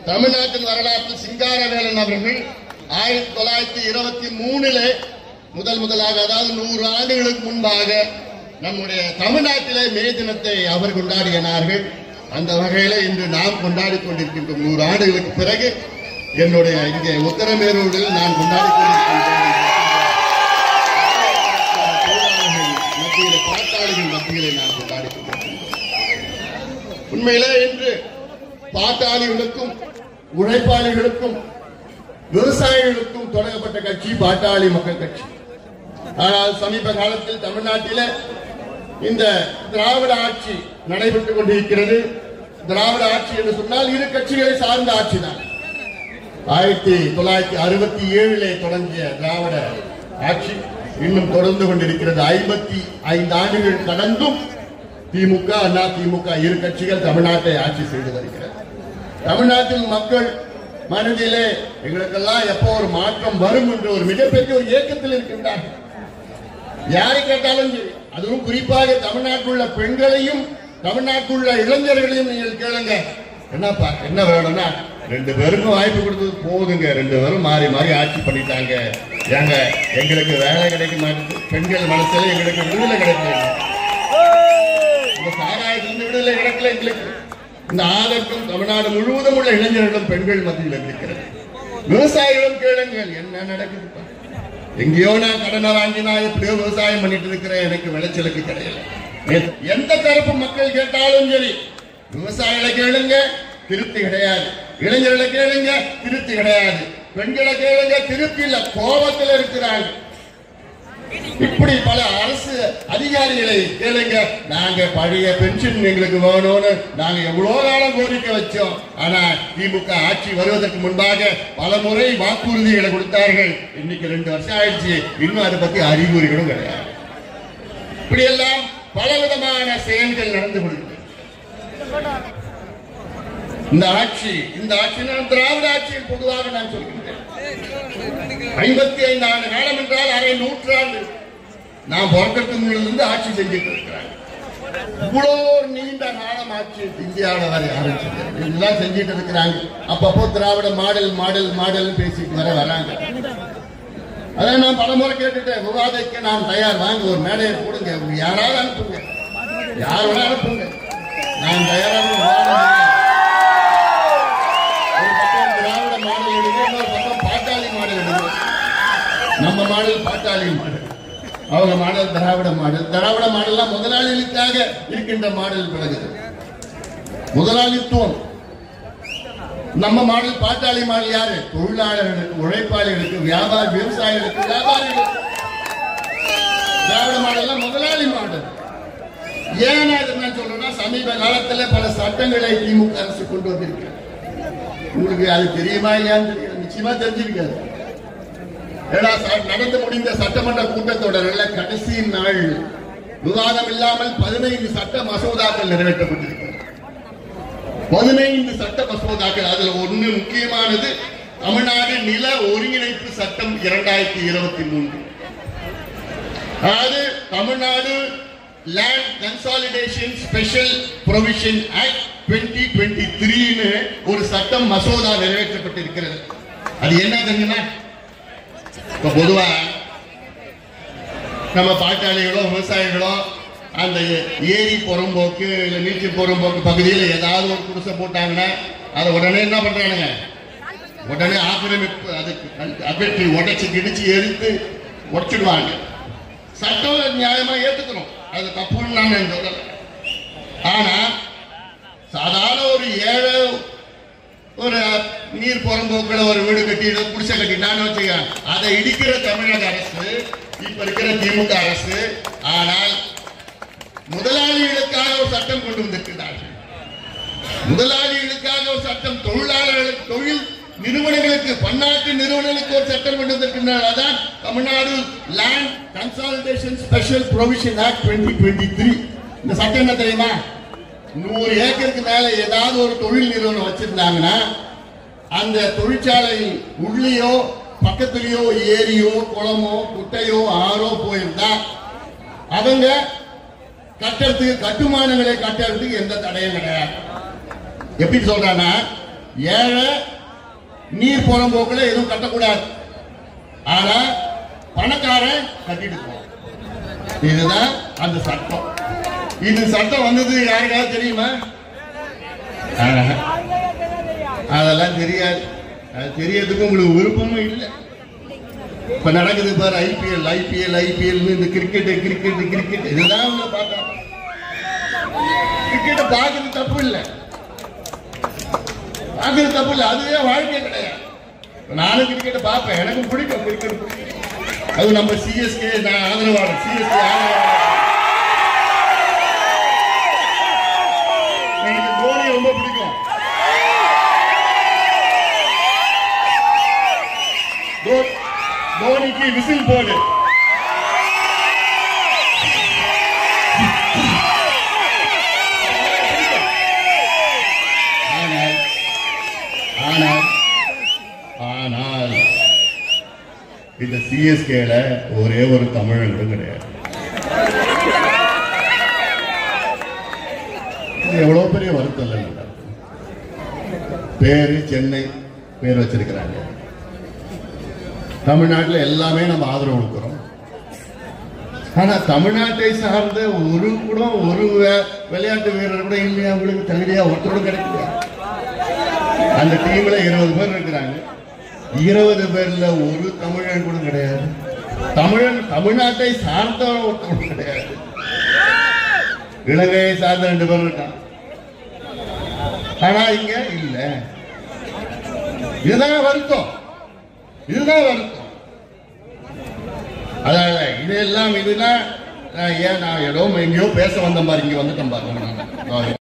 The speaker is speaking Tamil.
தமிழ்நாட்டின் வரலாற்றில் சிங்காரவேலன் அவர்கள் ஆயிரத்தி தொள்ளாயிரத்தி இருபத்தி மூணுல முதல் முதலாக அதாவது நூறு ஆண்டுகளுக்கு முன்பாக நம்முடைய தமிழ்நாட்டிலே மே தினத்தை அவர் கொண்டாடினார்கள் அந்த வகையில இன்று நாம் கொண்டாடி கொண்டிருக்கின்றோம் நூறு ஆண்டுகளுக்கு பிறகு என்னுடைய இங்கே உத்தரமேரூரில் நான் கொண்டாடி கொண்டிருக்கின்றேன் தொழிலாளர்கள் மத்தியிலே பாட்டாளிகள் மத்தியிலே நான் கொண்டாடி கொண்டிருக்கின்றேன் உண்மையிலே இன்று பாட்டாளிகளுக்கும் உழைப்பாளிகளுக்கும் விவசாயிகளுக்கும் தொடங்கப்பட்ட கட்சி பாட்டாளி மக்கள் கட்சி ஆனால் சமீப காலத்தில் தமிழ்நாட்டில இந்த திராவிட ஆட்சி நடைபெற்றுக் கொண்டிருக்கிறது திராவிட ஆட்சி என்று சொன்னால் இரு கட்சிகளை சார்ந்த ஆட்சி தான் ஆயிரத்தி தொள்ளாயிரத்தி அறுபத்தி ஏழிலே தொடங்கிய திராவிட ஆட்சி இன்னும் தொடர்ந்து கொண்டிருக்கிறது ஐம்பத்தி ஐந்து ஆண்டுகள் கடந்தும் திமுக அண்ணா திமுக இரு கட்சிகள் தமிழ்நாட்டை ஆட்சி செய்து வருகிறது தமிழ்நாட்டில் மக்கள் மனதிலே எங்களுக்கெல்லாம் எப்போ ஒரு மாற்றம் வரும் என்று ஒரு மிகப்பெரிய ஒரு இயக்கத்தில் இருக்கின்றார்கள் யாரை கேட்டாலும் சரி அதுவும் குறிப்பாக தமிழ்நாட்டில் உள்ள பெண்களையும் தமிழ்நாட்டில் உள்ள இளைஞர்களையும் நீங்கள் கேளுங்க என்னப்பா என்ன வேணும்னா ரெண்டு பேருக்கும் வாய்ப்பு கொடுத்தது போதுங்க ரெண்டு பேரும் மாறி மாறி ஆட்சி பண்ணிட்டாங்க ஏங்க எங்களுக்கு வேலை கிடைக்க மாட்டேங்குது பெண்கள் மனசுல எங்களுக்கு விடுதலை கிடைக்கல இந்த சாராயத்திலிருந்து விடுதலை கிடைக்கல எங்களுக்கு இந்த ஆதரவும் தமிழ்நாடு முழுவதும் உள்ள இளைஞர்களும் பெண்கள் மத்தியில் இருக்கிறது விவசாயிகளும் கேளுங்கள் என்ன நடக்குது இப்ப? எங்கேயோ நான் கடனை வாங்கி நான் எப்படியோ விவசாயம் பண்ணிட்டு இருக்கிறேன் எனக்கு விளைச்சலுக்கு கிடையாது எந்த தரப்பு மக்கள் கேட்டாலும் சரி விவசாயிகளை கேளுங்க திருப்தி கிடையாது இளைஞர்களை கேளுங்க திருப்தி கிடையாது பெண்களை கேளுங்க திருப்தி இல்ல கோபத்தில் இருக்கிறாங்க இப்படி பல அரசு அதிகாரிகளை கேளுங்க நாங்க பழைய பென்ஷன் எங்களுக்கு வேணும்னு நாங்க எவ்வளவு காலம் கோரிக்கை வச்சோம் ஆனா திமுக ஆட்சி வருவதற்கு முன்பாக பல முறை வாக்குறுதிகளை கொடுத்தார்கள் இன்னைக்கு ரெண்டு வருஷம் ஆயிடுச்சு இன்னும் அதை பத்தி அறிகுறிகளும் கிடையாது இப்படி எல்லாம் பலவிதமான செயல்கள் நடந்து கொண்டிருக்கிறது இந்த ஆட்சி இந்த ஆட்சி நான் திராவிட ஆட்சியில் பொதுவாக நான் சொல்கின்றேன் ஐம்பத்தி ஐந்து ஆண்டு காலம் என்றால் அரை நூற்றாண்டு நான் பிறக்கிறதுக்கு இருந்து ஆட்சி செஞ்சுட்டு இருக்கிறாங்க இவ்வளோ நீண்ட காலம் ஆட்சி இந்தியாவில் வரை ஆரம்பிச்சது இதெல்லாம் செஞ்சுட்டு இருக்கிறாங்க அப்பப்போ திராவிட மாடல் மாடல் மாடல் பேசிட்டு வர வராங்க அதான் நான் பலமுறை கேட்டுட்டேன் விவாதிக்க நான் தயார் வாங்க ஒரு மேடையை போடுங்க யாராவது அனுப்புங்க யார் வேணா அனுப்புங்க நான் தயாராக விவாதம் செய்ய. ஒரு பக்கம் திராவிட மாடல் எடுங்க இன்னொரு பக்கம் பாட்டாளி மாடல் எடுங்க நம்ம மாடல் பாட்டாளி மாடல் அவங்க மாடல் திராவிட மாடல் திராவிட மாடல்லாம் முதலாளிகளுக்காக இருக்கின்ற மாடல் பிறகு முதலாளித்துவம் நம்ம மாடல் பாட்டாளி மாடல் யாரு தொழிலாளர்களுக்கு உழைப்பாளிகளுக்கு வியாபார விவசாயிகளுக்கு வியாபாரிகளுக்கு திராவிட மாடல்லாம் முதலாளி மாடல் ஏன் நான் இதை நான் சொல்றேன்னா சமீப காலத்துல பல சட்டங்களை திமுக அரசு கொண்டு வந்திருக்கிறது உங்களுக்கு அது தெரியுமா இல்லையான்னு தெரியல நிச்சயமா தெரிஞ்சிருக்காது ஏன்னா ச- நடந்து முடிந்த சட்டமன்ற கூட்டத்தொடரில் கடைசி நாள் விவாதம் இல்லாமல் பதினைந்து சட்ட மசோதாக்கள் நிறைவேற்றப்பட்டிருக்கிறது பதினைந்து சட்ட மசோதாக்கள் அதுல ஒண்ணு முக்கியமானது தமிழ்நாடு நில ஒருங்கிணைப்பு சட்டம் இரண்டாயிரத்தி இருபத்தி மூன்று அதாவது Tamil Nadu land consolidation special provision act twenty twenty த்ரீன்னு ஒரு சட்டம் மசோதா நிறைவேற்றப்பட்டிருக்கிறது அது என்ன தெரியுமா இப்ப பொதுவா நம்ம பாட்டாளிகளோ விவசாயிகளோ அந்த ஏரி புறம்போக்கு இல்ல நீச்சல் புறம்போக்கு பகுதியில் ஏதாவது ஒரு குடிசை போட்டாங்கன்னா அதை உடனே என்ன பண்றானுங்க உடனே ஆக்கிரமிப்பு அதுக்கு அகற்றி உடைச்சு கிடிச்சு எரித்து உடைச்சிடுவாங்க சட்டம் நியாயமா ஏத்துக்கிறோம் அது தப்புன்னு நான் சொல்லல ஆனா சாதாரண ஒரு ஏழை ஒரு நீர் புறம்போக்குல ஒரு வீடு கட்டிட்டு குடிசை கட்டிட்டான்னு வச்சுக்க அதை இடிக்கிற தமிழக அரசு இப்ப இருக்கிற திமுக அரசு ஆனால் முதலாளிகளுக்காக ஒரு சட்டம் கொண்டு வந்திருக்கிறார்கள் முதலாளிகளுக்காக ஒரு சட்டம் தொழிலாளர்களுக்கு தொழில் நிறுவனங்களுக்கு பன்னாட்டு நிறுவனங்களுக்கு ஒரு சட்டம் கொண்டு வந்திருக்கின்றனர் அதான் Tamil Nadu land consolidation special provision act twenty twenty three இந்த சட்டம் என்ன தெரியுமா நூறு ஏக்கருக்கு மேல ஏதாவது ஒரு தொழில் நிறுவனம் வச்சிருந்தாங்கன்னா அந்த தொழிற்சாலை உள்ளேயோ பக்கத்துலயோ ஏரியோ குளமோ குட்டையோ ஆறோ போயிருந்தா அவங்க கட்டுறதுக்கு கட்டுமானங்களை கட்டுறதுக்கு எந்த தடையும் கிடையாது எப்படி சொல்றானா ஏழை நீர் போன போக்குல எதுவும் கட்டக்கூடாது ஆனா பணக்காரன் கட்டிட்டு போவான் இதுதான் அந்த சட்டம் இது சட்டம் வந்தது யாருக்காவது தெரியுமா ஆஹா. அதெல்லாம் தெரியாது அது தெரியறதுக்கு உங்களுக்கு விருப்பமும் இல்லை இப்ப நடக்குது பாரு ஐபிஎல் ஐபிஎல் ஐபிஎல் இந்த கிரிக்கெட் கிரிக்கெட் கிரிக்கெட் இதுதான் அவங்க பார்க்கறாங்க கிரிக்கெட்டை பார்க்கறது தப்பு இல்லை பார்க்கறது தப்பு இல்லை அதுவே வாழ்க்கை கிடையாது நானும் கிரிக்கெட்டை பார்ப்பேன் எனக்கும் பிடிக்கும் கிரிக்கெட் பிடிக்கும் அது நம்ம சிஎஸ்கே நான் ஆதரவாளர் சிஎஸ்கே ஆதரவாளர் எனக்கு தோனி ரொம்ப பிடிக்கும் தோ- தோனிக்கு விசில் போடு ஆனால் ஆனால் ஆனால் இந்த சிஎஸ்கேல ஒரே ஒரு தமிழன் கூட கிடையாது இது எவ்வளவு பெரிய வருத்தம் இல்லை நமக்கு. பேரு சென்னை பேர் வச்சிருக்கிறாங்க தமிழ்நாட்டில் எல்லாமே நம்ம ஆதரவு கொடுக்கிறோம் ஆனா தமிழ்நாட்டை சார்ந்த ஒரு கூட ஒரு வே- விளையாட்டு வீரர் கூட இல்லையா அவங்களுக்கு தகுதியா ஒருத்தரோட கிடைக்கல அந்த டீம்ல இருபது பேர் இருக்கிறாங்க இருபது பேர்ல ஒரு தமிழன் கூட கிடையாது தமிழன் தமிழ்நாட்டை சார்ந்த ஒருத்தரும் கிடையாது இலங்கையை சார்ந்த ரெண்டு பேர் இருக்கான் ஆனா இங்க இல்ல இதுதான் வருத்தம் இதுதான் வருத்தம் அதாவது இதெல்லாம் இதெல்லாம் நான் ஏன் நான் ஏதோ எங்கேயோ பேச வந்த மாதிரி இங்க வந்துட்டேன் பாருங்க நான்.